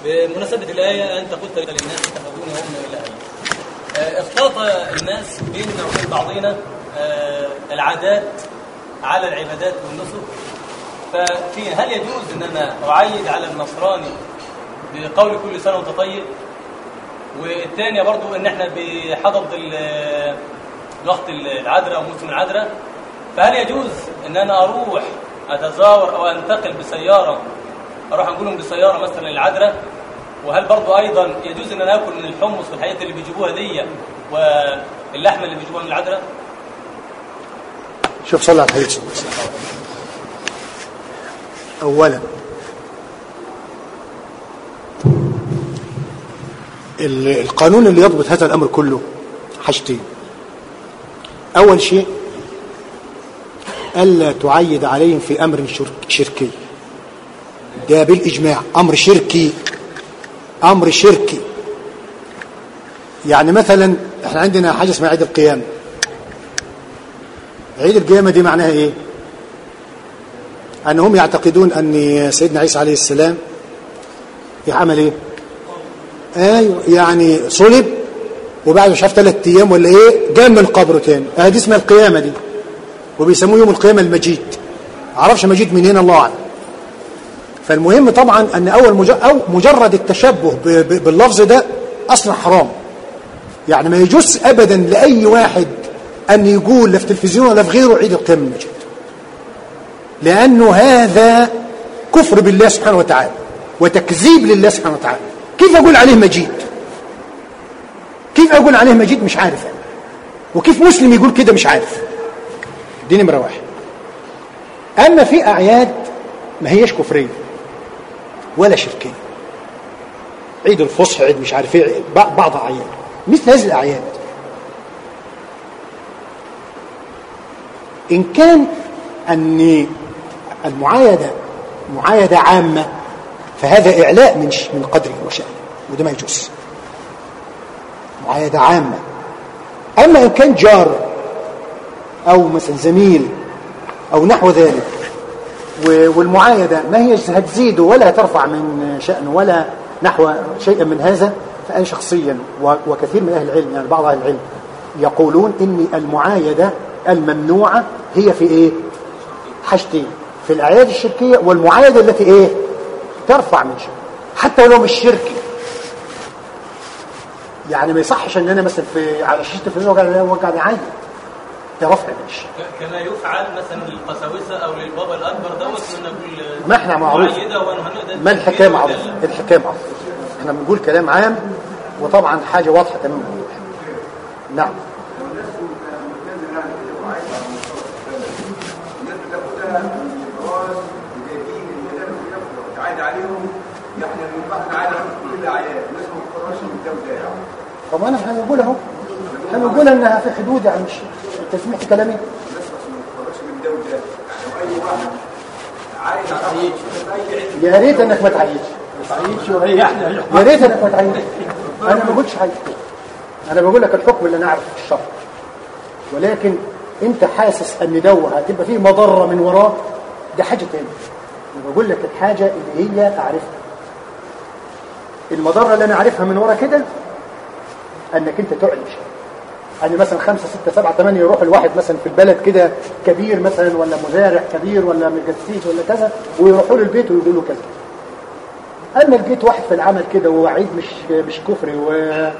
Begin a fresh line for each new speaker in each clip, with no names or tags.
بمناسبة الآية أنت قلت للناس اتخذوني هم إلهي آه، اختلط الناس بيننا وبين بعضنا آه، العادات على العبادات والنسك ففي هل يجوز ان انا اعيد على النصراني بقول كل سنه وانت طيب والثانيه برضو ان احنا بحضر ال- وقت العذراء او موسم العذراء فهل يجوز ان انا اروح اتزاور او انتقل بسياره اروح انقلهم بسياره مثلا العذراء وهل برضو ايضا يجوز ان انا اكل من الحمص والحاجات اللي بيجيبوها دي واللحمه اللي بيجيبوها من العذراء
شوف صلى على الحديث صلى الله عليه وسلم اولا ال- القانون اللي يضبط هذا الامر كله حاجتين اول شيء الا تعيد عليهم في امر شرك- شركي ده بالاجماع امر شركي امر شركي يعني مثلا احنا عندنا حاجه اسمها عيد القيامه عيد القيامة دي معناها ايه انهم يعتقدون ان سيدنا عيسى عليه السلام يعمل ايه ايوه يعني صلب وبعد مش عارف ثلاث ايام ولا ايه جاء من قبره تاني اه دي اسمها القيامة دي وبيسموه يوم القيامة المجيد معرفش مجيد منين الله اعلم فالمهم طبعا ان اول مج... او مجرد التشبه ب... ب... باللفظ ده اصلا حرام يعني ما يجوز ابدا لاي واحد ان يقول لا في تلفزيون ولا في غيره عيد القيامه المجيد لانه هذا كفر بالله سبحانه وتعالى وتكذيب لله سبحانه وتعالى كيف اقول عليه مجيد كيف اقول عليه مجيد مش عارف أنا. وكيف مسلم يقول كده مش عارف دي نمره واحد اما في اعياد ما هيش كفريه ولا شركيه عيد الفصح عيد مش عارف ايه بعض بعض اعياد مثل هذه الاعياد إن كان أن المعايدة معايدة عامة فهذا إعلاء من ش- من قدره وشأنه وده ما يجوز معايدة عامة أما إن كان جار أو مثلا زميل أو نحو ذلك و- والمعايدة ما هي هتزيد ولا ترفع من شأنه ولا نحو شيئا من هذا فأنا شخصيا و- وكثير من أهل العلم يعني بعض أهل العلم يقولون إن المعايدة الممنوعة هي في إيه حاجتين في الأعياد الشركية والمعايدة التي إيه ترفع من شأنه حتى ولو مش شركي يعني ما يصحش ان انا مثلا في على شاشه التلفزيون وقاعد وقاعد اعيد ده رفع من الشأن
كما يفعل مثلا للقساوسه او للبابا الاكبر دوت ان نقول
ما احنا معروف
معيده ونهنئ
ما الحكايه معروفه الحكايه معروفه احنا بنقول كلام عام وطبعا حاجه واضحه تمام الوضوح نعم
عاد عليهم احنا بنبقى عاد كل الاعياد الناس ما بتقراش من الجوده يعني
طب انا هنقول اهو هنقول انها في حدود يعني مش انت سمعت كلامي
الناس ما بتقراش من الجوده يعني اي واحد عايد على اي عيد
يا ريت انك ما تعيدش
تعيش وريحنا
يا ريت انك ما تعيدش انا ما بقولش حاجه انا بقول لك الحكم اللي انا اعرفه في الشرع ولكن انت حاسس ان دوه هتبقى فيه مضره من وراه ده حاجه تانية انا بقول لك الحاجه اللي هي اعرفها المضره اللي انا عارفها من ورا كده انك انت تعلن شيء يعني مثلا خمسة ستة سبعة ثمانية يروح الواحد مثلا في البلد كده كبير مثلا ولا مزارع كبير ولا مجسيس ولا كذا ويروحوا له البيت ويقولوا له كذا اما لقيت واحد في العمل كده ووعيد مش مش كفري و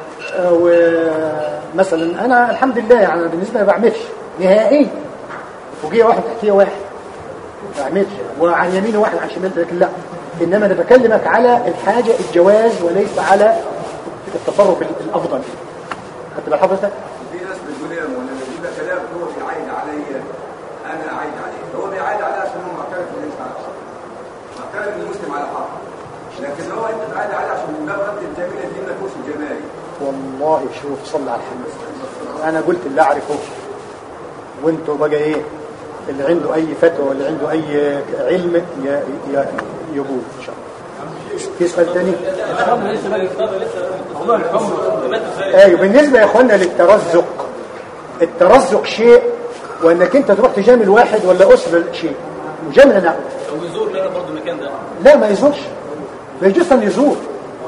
ومثلا انا الحمد لله يعني بالنسبه لي ما بعملش نهائيا وجي واحد تحتيه واحد ما بعملش وعن يمينه واحد عن شمال لكن لا انما انا بكلمك على الحاجه الجواز وليس على التصرف الافضل خدت بال حضرتك؟
في ناس بتقول يا مولانا بيقول لك كلام هو بيعايد عليا انا اعايد عليه هو بيعايد عليا عشان هو معترف ان انت على حق معترف ان المسلم على حق لكن هو انت تعايد عليه عشان من باب رد الجميله دي ما يكونش جمالي
والله شوف صلى على الحبيب انا قلت اللي اعرفه وانتوا بقى ايه اللي عنده اي فتوى واللي عنده اي علم ي- ي- يقول ان شاء الله في سؤال تاني
موضوع الحمص
ايوه بالنسبه يا اخوانا للترزق الترزق شيء وانك انت تروح تجامل واحد ولا اسره شيء مجامله لا
ويزور لنا برضه المكان ده
لا ما يزورش ما يجوز ان يزور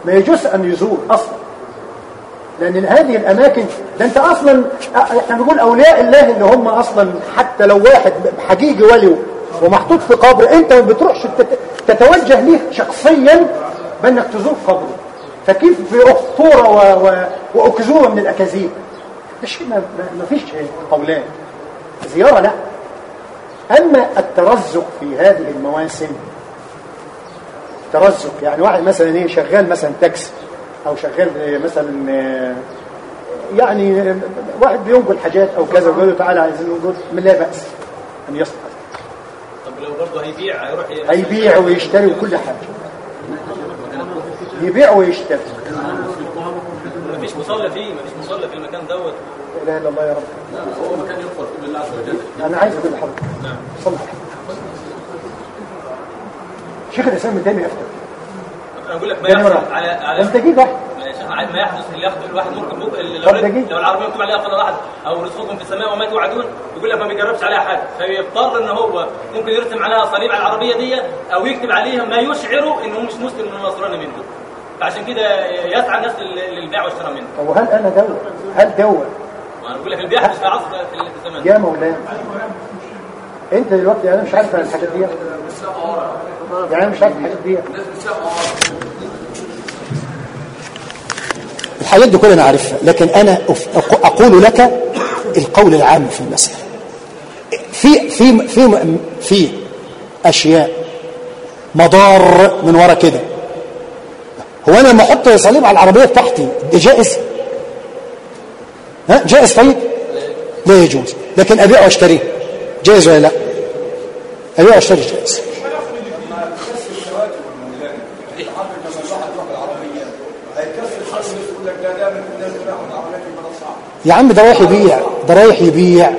ما يجوز أن يزور أصلا لأن هذه الأماكن ده أنت أصلا احنا بنقول أولياء الله اللي هم أصلا حتى لو واحد حقيقي ولي ومحطوط في قبر أنت ما بتروحش تت- تتوجه ليه شخصيا بأنك تزور قبره فكيف في أخطورة و... و... وأكذوبة من الأكاذيب ده شيء ما, ما ما فيش قولان زيارة لا أما الترزق في هذه المواسم ترزق يعني واحد مثلا ايه شغال مثلا تاكسي او شغال إيه مثلا آه، يعني آه، واحد بينقل حاجات او كذا ويقول له تعالى عايزين نقول من لا باس ان يصنع
طب لو برضه هيبيع هيروح ي-
هيبيع ويشتري وكل حاجه يبيع ويشتري
مفيش مصلى فيه مفيش مصلى في المكان دوت
لا اله الا الله يا رب
هو مكان يغفر فيه بالله عز وجل
انا عايز اقول لحضرتك صلح شيخ الاسلام ابن تيميه افتى
انا بقول لك ما
ده نمرة
يحدث على
واحد.
على
انت جيت واحد
يا شيخ ما يحدث اللي ياخده الواحد ممكن بكره اللي
طب
لو,
ده جه.
لو العربيه مكتوب عليها قال واحد او رزقكم في السماء وما توعدون يقول لك ما بيجربش عليها حاجه فيضطر ان هو ممكن يرسم عليها صليب على العربيه دي او يكتب عليها ما يشعره انه مش مسلم انه نصراني منه فعشان كده يسعى الناس لل- للبيع والشراء منه
طب وهل انا دوا هل دوا
وانا بقول لك اللي بيحدث في عصر في الزمان
يا مولانا انت دلوقتي انا مش عارف عن الحاجات دي يعني انا مش عارف الحاجات دي الحاجات دي كلها انا عارفها لكن انا أف- أق- اقول لك القول العام في المساله في في في في اشياء مضار من ورا كده هو انا لما احط صليب على العربيه بتاعتي ده جائز ها جائز طيب لا يجوز لكن ابيع واشتريه جائز ولا لا ابيع واشتري جائز يا عم ده رايح يبيع ده رايح يبيع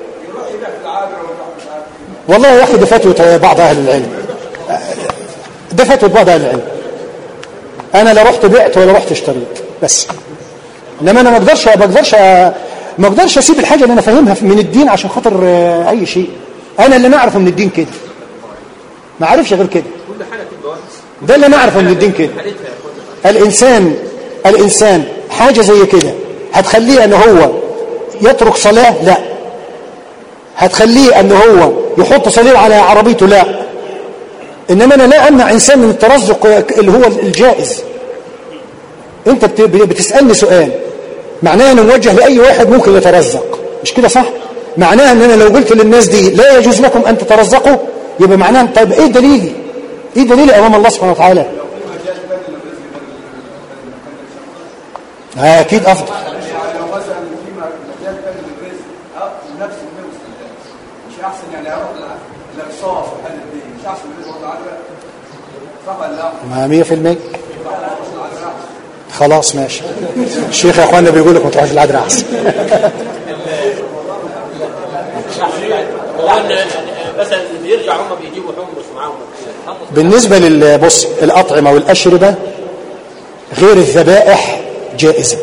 والله يا اخي دي فتوى بعض اهل العلم ده فتوى بعض اهل العلم انا لا رحت بعت ولا رحت اشتريت بس انما انا ما اقدرش ما اقدرش ما اقدرش اسيب الحاجه اللي انا فاهمها من الدين عشان خاطر آه، اي شيء انا اللي نعرفه من الدين كده ما عارفش غير كده
كل حاجه تبقى وحش
ده اللي نعرفه من الدين كده
حالتها يا اخوانا
الإنسان الإنسان حاجة زي كده هتخليه أن هو يترك صلاة لا هتخليه أن هو يحط صليب على عربيته لا إنما أنا لا أمنع إنسان من الترزق اللي هو الجائز أنت بت- بتسألني سؤال معناه أنه موجه لأي واحد ممكن يترزق مش كده صح معناه أن أنا لو قلت للناس دي لا يجوز لكم أن تترزقوا يبقى معناه طيب إيه دليلي إيه دليلي أمام الله سبحانه وتعالى آه، أكيد أفضل
يعني لو مثلا في مجال تاني للرزق اه نفس النفس مش احسن يعني اروح الاقصاص وحل الدين مش احسن من الوضع العادي صح ولا لا؟
ما مية في المية خلاص ماشي الشيخ يا اخوانا بيقول لك ما تروحش العدل احسن
هو ان مثلا اللي بيرجع هم بيجيبوا حمص ومعاهم حمص
بالنسبة للبص الأطعمة والأشربة غير الذبائح جائزة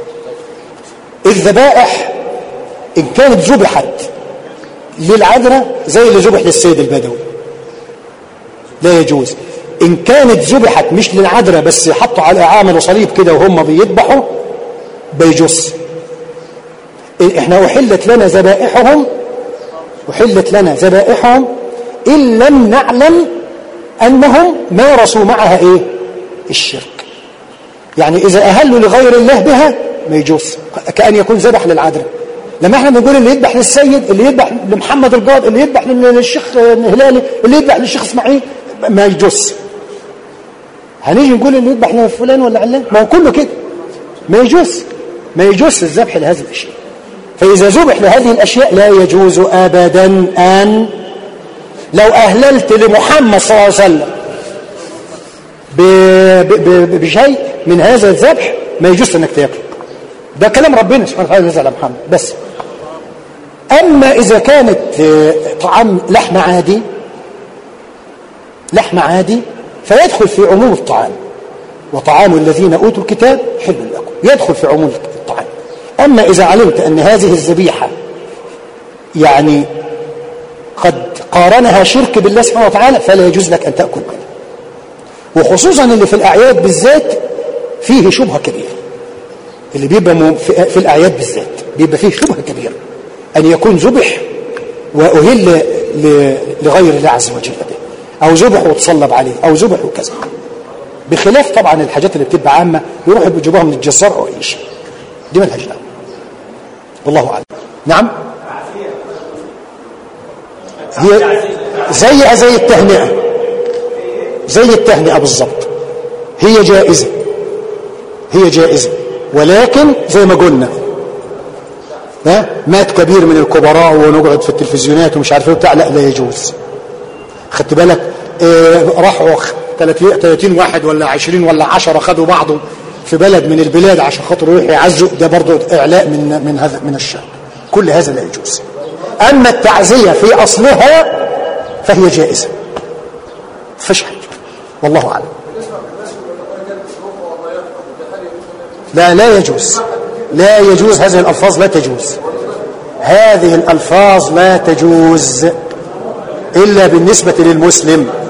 الذبائح إن كانت ذبحت للعذراء زي اللي ذبح للسيد البدوي لا يجوز إن كانت ذبحت مش للعذراء بس حطوا على عامل صليب كده وهم بيذبحوا بيجوز احنا أحلت لنا ذبائحهم أحلت لنا ذبائحهم إن لم نعلم أنهم مارسوا معها إيه الشرك يعني إذا أهلوا لغير الله بها ما يجوز كأن يكون ذبح للعذراء لما احنا بنقول اللي يذبح للسيد اللي يذبح لمحمد القاضي اللي يذبح للشيخ الهلالي اللي يذبح للشيخ اسماعيل ما يجوز هنيجي نقول اللي يذبح لفلان ولا علان ما هو كله كده ما يجوز ما يجوز الذبح لهذه الاشياء فاذا ذبح لهذه الاشياء لا يجوز ابدا ان لو اهللت لمحمد صلى الله عليه وسلم ب- ب- ب- بشيء من هذا الذبح ما يجوز انك تاكله ده كلام ربنا سبحانه وتعالى نزل على محمد بس اما اذا كانت آه، طعام لحم عادي لحم عادي فيدخل في عموم الطعام وطعام الذين اوتوا الكتاب حل لكم يدخل في عموم الطعام اما اذا علمت ان هذه الذبيحه يعني قد قارنها شرك بالله سبحانه وتعالى فلا يجوز لك ان تاكل منها وخصوصا اللي في الاعياد بالذات فيه شبهة كبيرة اللي بيبقى م- في, في الأعياد بالذات بيبقى فيه شبهة كبيرة أن يكون ذبح وأهل ل- لغير الله عز وجل به أو ذبح وتصلب عليه أو ذبح وكذا بخلاف طبعا الحاجات اللي بتبقى عامة يروحوا يجيبوها من الجزار أو أي شيء دي ملهاش دعوة والله أعلم نعم هي زي زي التهنئة زي التهنئة بالظبط هي جائزة هي جائزة ولكن زي ما قلنا ها مات كبير من الكبراء ونقعد في التلفزيونات ومش عارف ايه وبتاع لا لا يجوز خدت بالك اه راحوا 30 30 واحد ولا 20 ولا 10 خدوا بعضه في بلد من البلاد عشان خاطر يروح يعزوا ده برضه اعلاء من من هذا من الشعب كل هذا لا يجوز اما التعزيه في اصلها فهي جائزه فيش حاجه والله اعلم لا لا يجوز لا يجوز هذه الألفاظ لا تجوز هذه الألفاظ لا تجوز إلا بالنسبة للمسلم